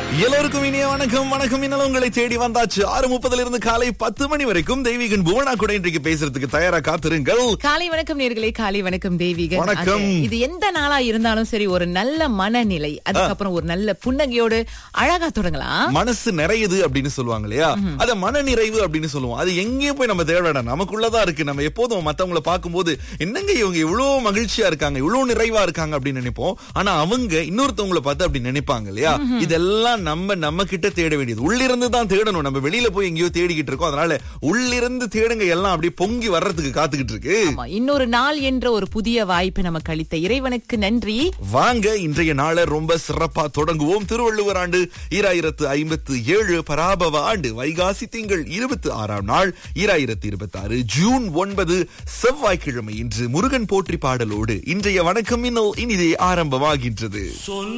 எல்லோருக்கும் இனிய வணக்கம் வணக்கம் இன்னும் உங்களை தேடி வந்தாச்சு ஆறு முப்பதுல இருந்து காலை பத்து மணி வரைக்கும் தெய்வீகன் புவனா கூட இன்றைக்கு பேசுறதுக்கு தயாரா காத்திருங்கள் காலை வணக்கம் நேர்களே காலை வணக்கம் தெய்வீகன் வணக்கம். அது- இது எந்த நாளா இருந்தாலும் சரி ஒரு நல்ல மனநிலை அதுக்கப்புறம் ஒரு நல்ல புன்னகையோடு அழகா தொடங்கலாம் மனசு நிறையுது அப்படின்னு சொல்லுவாங்க இல்லையா அத மன நிறைவு அப்படின்னு சொல்லுவோம் அது எங்கேயும் போய் நம்ம தேட வேண்டாம் நமக்குள்ளதான் இருக்கு நம்ம எப்போதும் மத்தவங்கள பார்க்கும்போது என்னங்க இவங்க இவ்வளவு மகிழ்ச்சியா இருக்காங்க இவ்வளவு நிறைவா இருக்காங்க அப்படின்னு நினைப்போம் ஆனா அவங்க இன்னொருத்தவங்கள பார்த்து அப்படி நினைப்பாங்க இல்லையா இதெல்லாம் நம்ம நம்ம கிட்ட தேட வேண்டியது உள்ளிருந்து தான் தேடணும் நம்ம வெளியில போய் எங்கேயோ தேடிக்கிட்டு இருக்கோம் அதனால உள்ளிருந்து தேடுங்க எல்லாம் அப்படியே பொங்கி வர்றதுக்கு காத்துக்கிட்டு இருக்கு ஆமா இன்னொரு நாள் என்ற ஒரு புதிய வாய்ப்பு நமக்கு அளித்த இறைவனுக்கு நன்றி வாங்க இன்றைய நாளை ரொம்ப சிறப்பா தொடங்குவோம் திருவள்ளுவர் ஆண்டு ஈராயிரத்து ஐம்பத்து ஏழு பராபவ ஆண்டு வைகாசி திங்கள் இருபத்தி ஆறாம் நாள் ஈராயிரத்து இருபத்தி ஆறு ஜூன் ஒன்பது செவ்வாய்க்கிழமை இன்று முருகன் போற்றி பாடலோடு இன்றைய வணக்கம் இன்னும் இனிதே ஆரம்பமாகின்றது